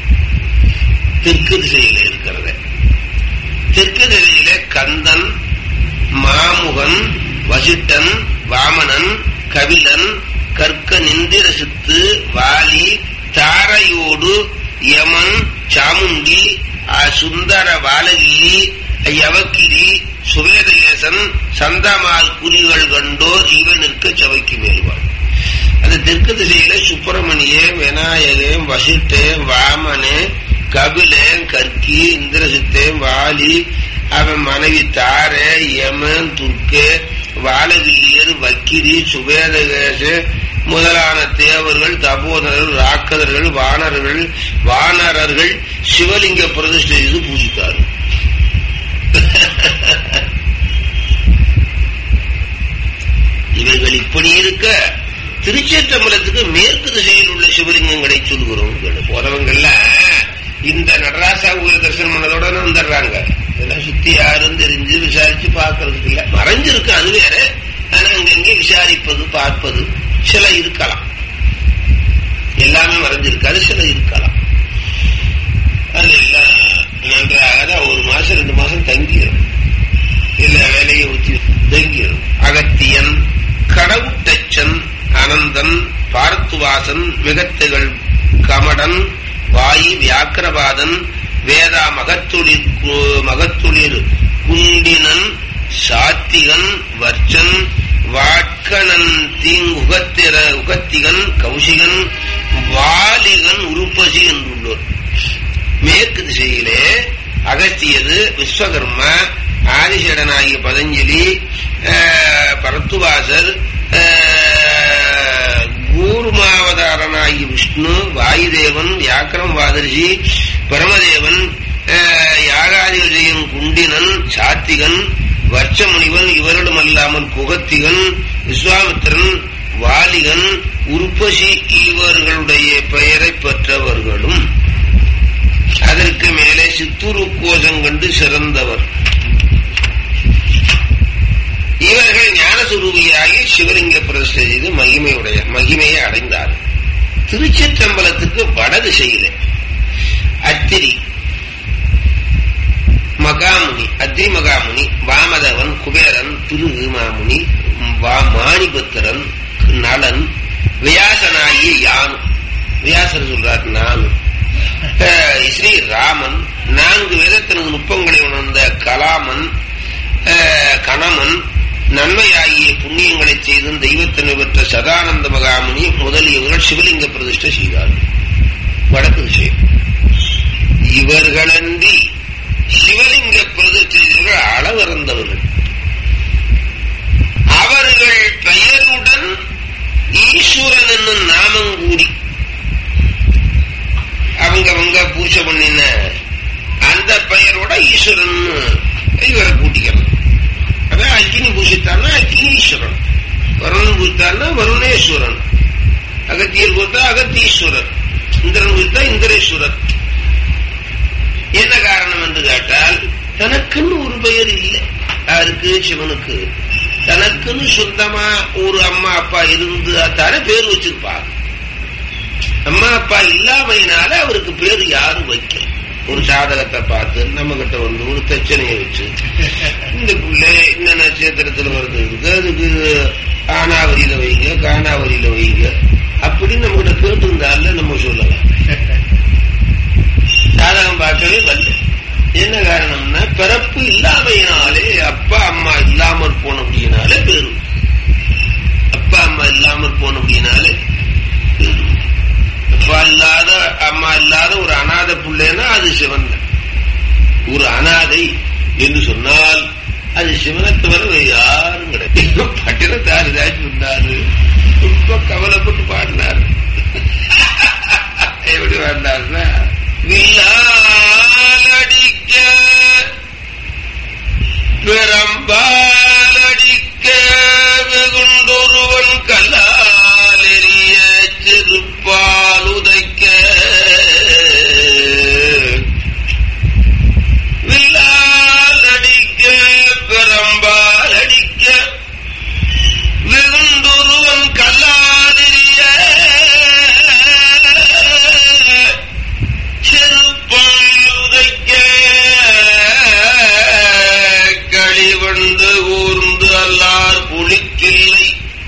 Speaker 1: தெற்கு திசையிலே இருக்கிறத தெற்கு திசையிலே கந்தன் மாமுகன் வசிட்டன் வாமனன் கபிலன் கற்க நிந்திரசித்து வாலி தாரையோடு யமன் சாமுண்டி அ, சுந்தர பாலகிரி யவக்கிரி சுவேதகேசன் சந்தமால் குறிகள் கண்டோர் இவனுக்கு சபைக்கு மேல்வாள் அந்த தெற்கு திசையில சுப்பிரமணிய விநாயகன் வசிட்டே வாமனே கபிலன் கற்கி இந்திரசித்தேன் வாலி அவன் மனைவி தார யமன் துர்க்கே வாலகிரியர் வக்கிரி சுவேதகேச முதலான தேவர்கள் தபோதரர்கள் ராக்கதர்கள் வானர்கள் வானரர்கள் சிவலிங்க பிரதிஷ்டை செய்து பூஜித்தார்கள் இவைகள் இப்படி இருக்க திருச்சேற்றம்பலத்துக்கு மேற்கு திசையில் உள்ள சிவலிங்கங்களை சொல்கிறோம் போறவங்கெல்லாம் இந்த நடராசா ஊர தரிசனம் பண்ணதோட வந்துடுறாங்க இதெல்லாம் சுத்தி யாரும் தெரிஞ்சு விசாரிச்சு பார்க்கறதுக்கு இல்ல மறைஞ்சிருக்கு அது வேற ஆனா அங்கங்கே விசாரிப்பது பார்ப்பது சில இருக்கலாம் எல்லாமே மறைஞ்சிருக்காது சில இருக்கலாம் அது எல்லாம் நன்றாக தான் ஒரு மாசம் ரெண்டு மாசம் தங்கிடும் இல்ல வேலையை ஊற்றி தங்கிடும் அகத்தியன் கடவுட்டச்சன் அனந்தன் பார்த்துவாசன் விகத்துகள் கமடன் வாயு வியாக்கிரபாதன் வேதா மகத்துளிர் கு- மகத்துளிர் குண்டினன் சாத்திகன் வர்ச்சன் வாட்கணன் தீங்குகத்திர உகத்திகன் கௌசிகன் வாலிகன் உருப்பசி என்றுள்ளோர் மேற்கு திசையிலே அகத்தியது விஸ்வகர்மா ஆதிசேடனாகிய பதஞ்சலி ஆஹ், பரத்துவாசர் ஆஹ், கூர்மாவதாரனாகிய விஷ்ணு வாயுதேவன் வியாக்கரம் வாதர்ஷி பரமதேவன் ஆஹ், யாகாதிகள் செய்யும் குண்டினன் சாத்திகன் வர்ச்சமுனிவன் இவரிடம் அல்லாமல் குகத்திகன் விஸ்வாமித்திரன் வாலிகன் உருப்பசி இவர்களுடைய பெயரை பெற்றவர்களும் அதற்கு மேலே சித்துரு கோஷம் கண்டு சிறந்தவர் இவர்கள் ஞானசுரூபியாகி சிவலிங்க பிரதிஷ்டை செய்து மகிமையுடைய மகிமையை அடைந்தார் திருச்சிற்றம்பலத்துக்கு வடதிசையிலே அத்திரி மகாமுனி அத்ரி மகாமுனி வாமதவன் குபேரன் திரு மாமுனி வா- மாணிபத்திரன் நலன் வியாசனாகிய யான் வியாசர் சொல்றார் நான் அஹ், ஸ்ரீ ராமன் நான்கு வேதத்தினது நுட்பங்களை உணர்ந்த கலாமன் அஹ், கணமன் நன்மையாகிய புண்ணியங்களை செய்தும் தெய்வத்தன்மை பெற்ற சதானந்த மகாமுனி முதலியவர்கள் சிவலிங்க பிரதிஷ்டை செய்தார்கள் வடக்கு திசை இவர்களன்றி சிவலிங்க பிரதிஷ்டை செய்தவர்கள் அளவிறந்தவர்கள் அவர்கள் பெயருடன் ஈஸ்வரன் என்னும் நாமம் கூடி அவங்க அவங்க பூஜை பண்ணின அந்த பெயரோட ஈஸ்வரன் இவரை கூட்டிக்கிறது அதான் அக்கினி பூசித்தான்னா அக்கினீஸ்வரன் வருணன் பூசித்தான்னா வருணேஸ்வரன் அகத்தியர் பூத்தா அகத்தீஸ்வரர் இந்திரன் பூத்தா இந்திரேஸ்வரர் என்ன காரணம் என்று கேட்டால் தனக்குன்னு ஒரு பெயர் இல்லை யாருக்கு சிவனுக்கு தனக்குன்னு சொந்தமா ஒரு அம்மா அப்பா இருந்து தானே பேர் வச்சிருப்பாங்க அம்மா அப்பா இல்லாமையினால அவருக்கு பேர் யாரும் வைக்கல ஒரு சாதகத்தை பார்த்து நம்ம கிட்ட வந்து ஒரு பிரச்சனையை வச்சு இந்த பிள்ளை இந்த நட்சத்திரத்துல வருது இருக்கு அதுக்கு ஆனாவரியில வைங்க காணாவரியில வைங்க அப்படின்னு நம்ம கிட்ட கேட்டிருந்தால நம்ம சொல்லலாம் ஜாதகம் பார்க்கவே வரல என்ன காரணம்னா பிறப்பு இல்லாமையினாலே அப்பா அம்மா இல்லாமற் போனபடியினாலே பேரும் அப்பா அம்மா இல்லாமற் போனபடியினாலே பேரும் அப்பா இல்லாத அம்மா இல்லாத ஒரு அனாதை பிள்ளைன்னா அது சிவன் தான். ஒரு அனாதை என்று சொன்னால் அது சிவனை தவிர வேறு யாரும் கிடையாது பட்டினத்தாரு தாச்சு இருந்தாரு ரொம்ப கவலைப்பட்டு பாடினார் எப்படி பாடினார்னா வில்லாலடிக்க பிரம்பாலடிக்க வெகுண்டொருவன் கல்லாலெறிய செருப்பால் உதைக்க வில்லாலடிக்க பிரம்பாலடிக்க வெகுண்டொருவன் கல்லாலெறிய செருப்பாலுதைக்க களிவண்டு ஊர்ந்து அல்லார் புலிக்கில்லை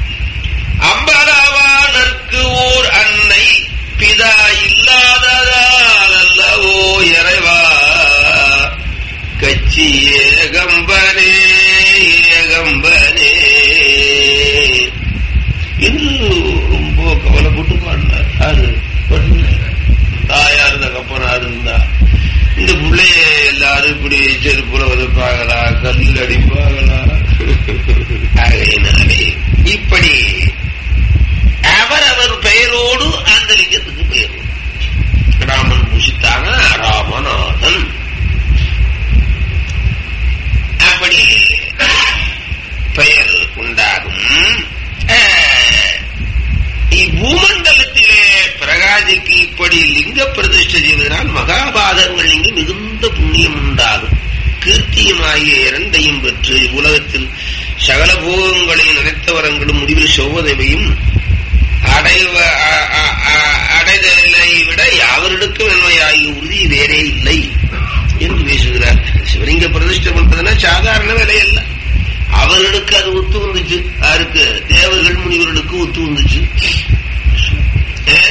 Speaker 1: அம்பலவானற்கு ஓர் அன்னை பிதா இல்லாததால் அல்லவோ இறைவா கச்சி ஏகம்பனே ஏகம்பனே என்று ரொம்ப கவலைப்பட்டு பாடினார் யாரு பட்டினார் தாயார் தகப்பனார் இருந்தா இந்த பிள்ளைய எல்லாரும் இப்படி செருப்புல உதப்பாங்களா கல்லில் அடிப்பாங்களா ஆகையினாலே இப்படி அவரவர் பெயரோடு அந்த லிங்கத்துக்கு பெயர் ராமன் பூசித்தாங்க ராமநாதன் அப்படி பெயர் உண்டாகும் அஹ், இப்பூமண்டலத்திலே பிரகாசிக்கு இப்படி லிங்க பிரதிஷ்டை செய்வதனால் மகாபாதங்கள் இங்கு மிகுந்த புண்ணியம் உண்டாகும் கீர்த்தியமாகிய இரண்டையும் பெற்று இவ்வுலகத்தில் சகல போகங்களை நினைத்த வரங்களும் முடிவில் செவ்வதைவையும் அடைவ அ- அ- அ- அடைதலை விட யாவருக்கும் நன்மையாகிய உறுதி வேறே இல்லை என்று பேசுகிறார் சிவலிங்க பிரதிஷ்டை பண்றதுன்னா சாதாரண வேலை அல்ல அவர்களுக்கு அது ஒத்து வந்துச்சு யாருக்கு தேவர்கள் முனிவர்களுக்கு ஒத்து வந்துச்சு ஏ?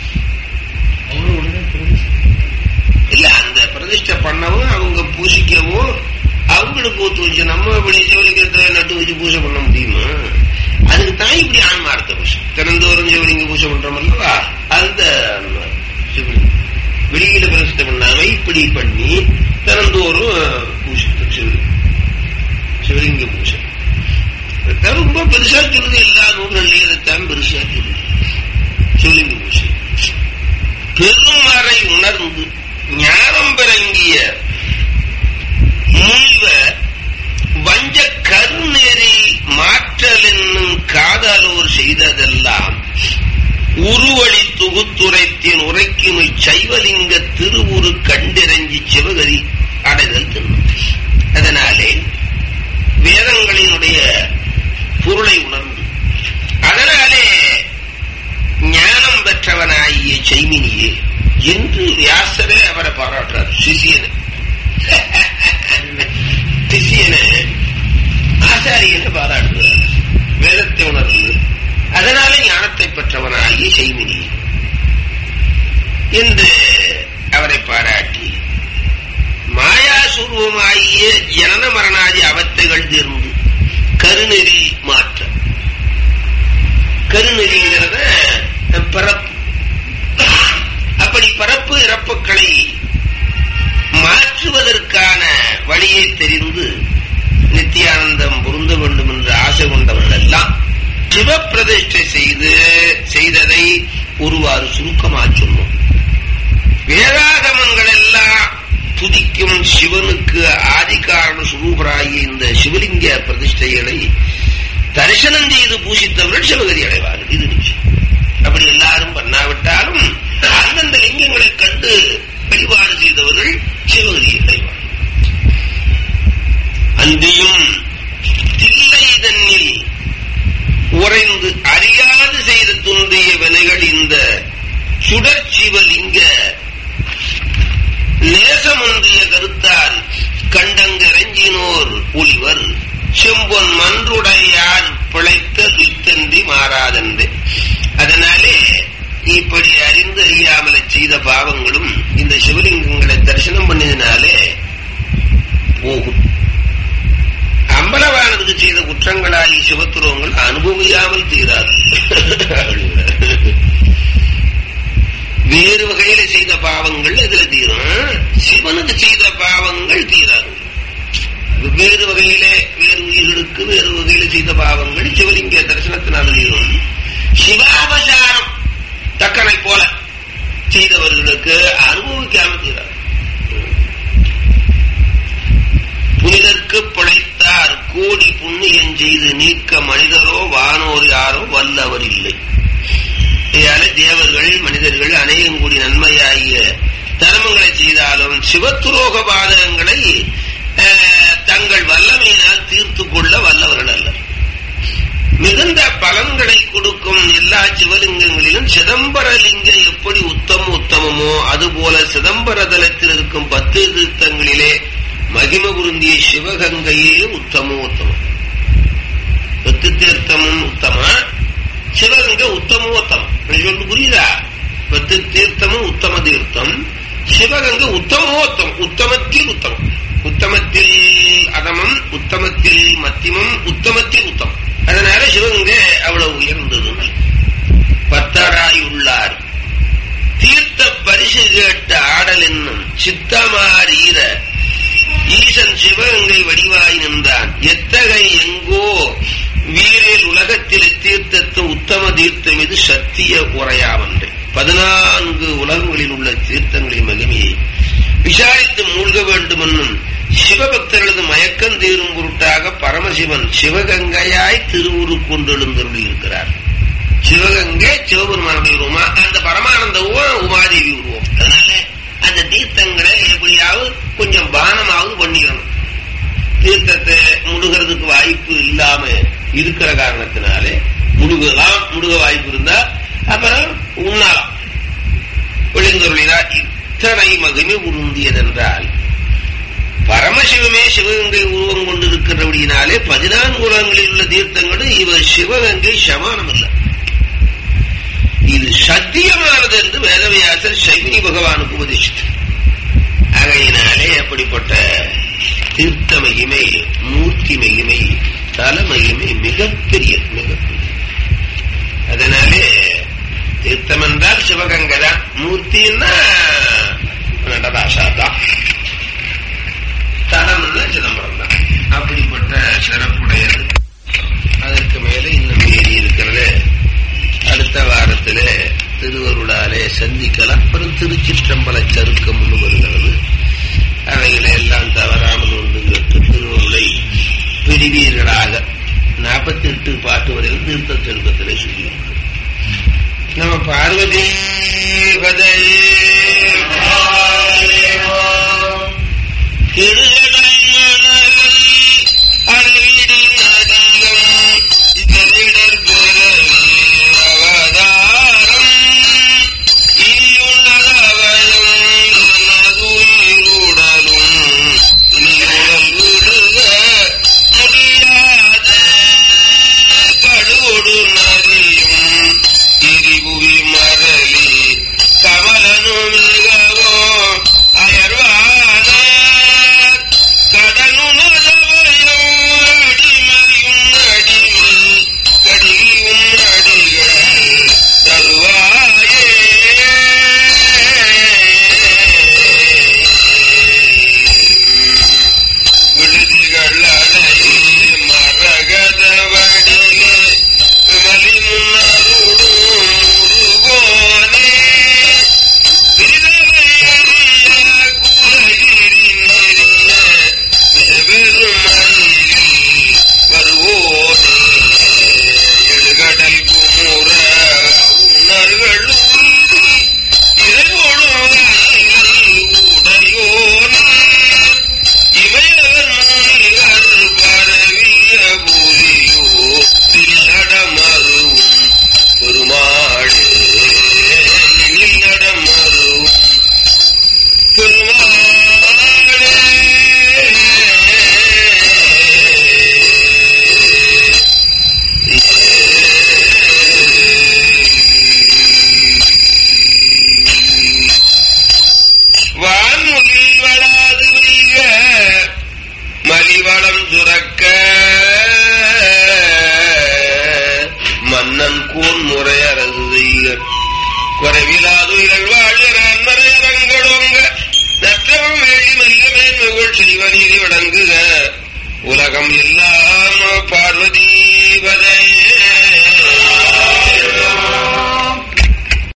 Speaker 1: இல்ல அந்த பிரதிஷ்டை பண்ணவும் அவங்க பூசிக்கவும் அவங்களுக்கு ஒத்து வச்சு நம்ம இப்படி சிவலிங்கத்தை நட்டு வச்சு பூஜை பண்ண முடியுமா அதுக்கு தான் இப்படி ஆன்மார்த்த பூஜை திறந்தோறும் சிவலிங்க பூஜை பண்றோம் அல்லவா அந்த ஆன்மார்த்த சிவலிங்கம் வெளியில பிரதிஷ்டை பண்ணாம இப்படி பண்ணி திறந்தோறும் பூஜை சிவலிங்கம் சிவலிங்க பூஜை அதான் ரொம்ப பெருசா சொல்லுது எல்லா நூல்கள்லயும் இதைத்தான் பெருசா சொல்லுது சிவலிங்க பூஜை பெருமறை உணர்ந்து ஞானம் பிறங்கிய முனிவ வஞ்ச கருநெறி மாற்றல் என்னும் காதலோர் செய்ததெல்லாம் உருவழி தொகுத்துரைத்தின் உரைக்குமை சைவலிங்க திருவுரு கண்டிரஞ்சி சிவகதி அடைதல் தின்னும் அதனாலே வேதங்களினுடைய பொருளை உணர்ந்து அதனாலே ஞானம் பெற்றவனாகிய செய்மினியே என்று வியாசரே அவரை பாராட்டுறார் சிசியனை சிசியனை ஆச்சாரியனை பாராட்டுகிறார் வேதத்தை உணர்ந்து அதனாலே ஞானத்தை பெற்றவனாகிய செய்மினி என்று அவரை பாராட்டி மாயாசுருவமாகிய ஜனன மரணாதி அவத்தைகள் தீர்ந்து கருநெறி மாற்றம் கருநெறிங்கிறத பிறப்பு அப்படி பிறப்பு இறப்புகளை மாற்றுவதற்கான வழியை தெரிந்து நித்தியானந்தம் பொருந்த வேண்டும் என்று ஆசை கொண்டவர்கள் எல்லாம் சிவப்பிரதிஷ்டை செய்து செய்ததை ஒருவாறு சுருக்கமாக சொன்னோம் வேதாகமங்கள் எல்லாம் துதிக்கும் சிவனுக்கு ஆதிகாரண சுரூபராகிய இந்த சிவலிங்க பிரதிஷ்டைகளை தரிசனம் செய்து பூசித்தவர்கள் சிவகதி அடைவார்கள் இது நிச்சயம் அப்படி எல்லாரும் பண்ணாவிட்டாலும் அந்தந்த லிங்கங்களை கண்டு வழிபாடு செய்தவர்கள் சிவகதி அடைவார்கள் அன்றியும் தில்லை தன்னில் உறைந்து அறியாது செய்த துன்றிய வினைகள் இந்த சுடர் சிவலிங்க நேச சிவலிங்கங்களை தரிசனம் பண்ணினாலே போகும் அம்பலவானதுக்கு செய்த குற்றங்களாகி சிவத்துருவங்கள் அனுபவியாமல் தீராது வேறு வகையில செய்த பாவங்கள் இதுல தீரும் சிவனுக்கு செய்த பாவங்கள் தீராது வேறு வகையிலே வேறு உயிர்களுக்கு வேறு வகையில செய்த பாவங்கள் சிவலிங்க தரிசனத்தினால் தீரும் சிவாபசாரம் தக்கனை போல செய்தவர்களுக்கு அனுபவிக்காமல் தீராது புனிதற்கு பிழைத்தார் கோடி புண்ணியம் செய்து நீக்க மனிதரோ வானோர் யாரோ வல்லவர் இல்லை இதால தேவர்கள் மனிதர்கள் அநேகம் கூடி நன்மையாகிய தர்மங்களை செய்தாலும் சிவத்துரோக பாதகங்களை தங்கள் வல்லமையினால் தீர்த்து கொள்ள வல்லவர்கள் அல்ல மிகுந்த பலன்களை கொடுக்கும் எல்லா சிவலிங்கங்களிலும் சிதம்பரலிங்கம் எப்படி உத்தம உத்தமமோ அதுபோல சிதம்பர தலத்தில் இருக்கும் பத்து தீர்த்தங்களிலே மகிம புருந்திய சிவகங்கையே உத்தமோ உத்தமம் பத்து தீர்த்தமும் உத்தமா சிவகங்கை உத்தமோத்தம் சொல்லு புரியுதா பத்து தீர்த்தமும் உத்தம தீர்த்தம் சிவகங்கை உத்தமோத்தம் உத்தமத்தில் உத்தமம் உத்தமத்தில் அதமம் உத்தமத்தில் மத்தியமம் உத்தமத்தில் உத்தமம் அதனால சிவகங்கை அவ்வளவு உயர்ந்தது பத்தராய் உள்ளார் தீர்த்த பரிசு கேட்ட ஆடல் என்னும் சித்தமாறீர ஈசன் சிவகங்கை வடிவாய் நின்றான் எத்தகை எங்கோ வீரில் உலகத்தில் தீர்த்தத்து உத்தம தீர்த்தம் இது சத்திய உரையாவன்றே பதினான்கு உலகங்களில் உள்ள தீர்த்தங்களின் மகிமையை விசாரித்து மூழ்க வேண்டும் என்னும் சிவபக்தர்களது மயக்கம் தீரும் பொருட்டாக பரமசிவன் சிவகங்கையாய் திருவுரு கொண்டெழுந்தருளி இருக்கிறார் சிவகங்கை சிவபெருமானுடைய உருவமா அந்த பரமானந்த உருவம் உமாதேவி உருவம் அதனால அந்த தீர்த்தங்களை எப்படியாவது கொஞ்சம் பானமாவது பண்ணிடணும் தீர்த்தத்தை முழுகிறதுக்கு வாய்ப்பு இல்லாம இருக்கிற காரணத்தினாலே முழுகலாம் முழுக வாய்ப்பு இருந்தா அப்புறம் உண்ணலாம் ஒளிந்தருளினா இத்தனை மகிமை உருந்தியதென்றால் பரமசிவமே சிவகங்கை உருவம் கொண்டிருக்கிறபடியினாலே பதினான்கு உலகங்களில் உள்ள தீர்த்தங்களும் இவர் சிவகங்கை சமானம் இல்லை இது சத்தியமானது என்று வேதவியாசர் சைவினி பகவானுக்கு உபதேசித்தார் ஆகையினாலே அப்படிப்பட்ட தீர்த்த மகிமை மூர்த்தி மகிமை தல மகிமை மிகப்பெரிய மிகப்பெரிய அதனாலே தீர்த்தம் என்றால் சிவகங்கை தான் மூர்த்தின்னா நடராசா தான் தலம்னா சிதம்பரம் தான் அப்படிப்பட்ட சிறப்புடையது அதற்கு மேலே இன்னும் மீறி இருக்கிறது அடுத்த வாரத்துல திருவருளாலே சந்திக்கலாம் அப்புறம் திருச்சிற்றம்பல சருக்கம் வருகிறது அவைகளை எல்லாம் தவறாமல் ஒன்று கேட்டு திருவருளை பிரிவீர்களாக நாற்பத்தி எட்டு பாட்டு வரையில் தீர்த்த செல்வத்திலே சொல்லியிருக்கிறோம் நம்ம பார்வதி பதையே அளவிடின் அதிகம் இதழிடர் அவதாரம் கமலனும் மிகவோ அயர்வாத கோன் முறை அரசு செய்க குறைவிலாதுயிர்கள் வாழ்கிற மறையரங்களோங்க நற்றவம் வேண்டி மெல்ல மேன்மைகள் செய்வ நீதி வழங்குக உலகம் எல்லாம் பார்வதி பதை